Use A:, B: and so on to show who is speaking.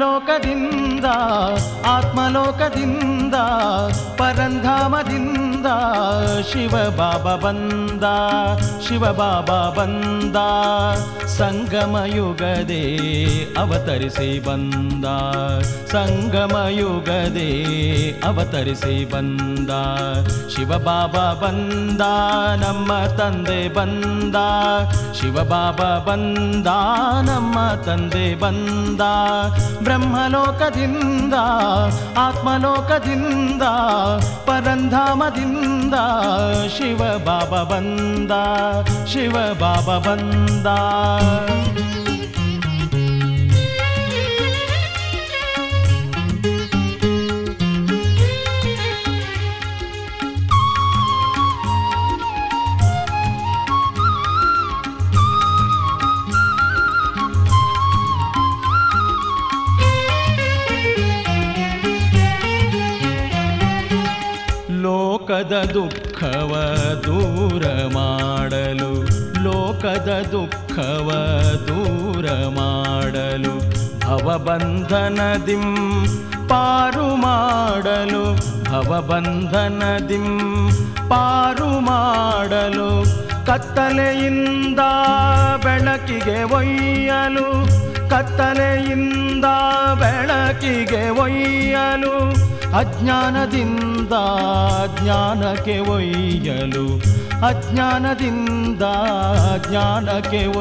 A: ಬ್ರಹ್ಮಲೋಕದಿಂದ ಆತ್ಮಲೋಕದಿಂದ ಪರಂಧಾಮದಿಂದ ಶಿವ ಬಾಬಾ ಬಂದ ಶಿವ ಬಾಬಾ ಬಂದ ಸಂಗಮ ಯುಗದೇ ಅವತರಿಸಿ ಬಂದ ಸಂಗಮ ಯುಗದೇ ಅವತರಿಸಿ ಬಂದ ಶಿವ ಬಾಬಾ ಬಂದ ನಮ್ಮ ತಂದೆ ಬಂದ ಶಿವ ಬಾಬಾ ಬಂದ ನಮ್ಮ ತಂದೆ ಬಂದ ಬ್ರಹ್ಮಲೋಕದಿಂದ ಆತ್ಮಲೋಕದಿಂದ ಪರಂಧಾಮದಿಂದ ಶಿವ ಬಾಬಾ ಬಂದ ಶಿವ ಬಾಬಾ ಬಂದ ಲೋಕದ ದುಃಖವ ದೂರ ಮಾಡಲು ಲೋಕದ ದುಃಖವ ದೂರ ಮಾಡಲು ಭವಬಂಧನದಿಂ ಪಾರು ಮಾಡಲು ಭವಬಂಧನದಿಂ ಪಾರು ಮಾಡಲು ಕತ್ತಲೆಯಿಂದ ಬೆಳಕಿಗೆ ಒಯ್ಯಲು ಕತ್ತಲೆಯಿಂದ ಬೆಳಕಿಗೆ ಒಯ್ಯಲು ಅಜ್ಞಾನದಿಂದ ಜ್ಞಾನಕ್ಕೆ ಒಯ್ಯಲು ಅಜ್ಞಾನದಿಂದ ಜ್ಞಾನಕ್ಕೆ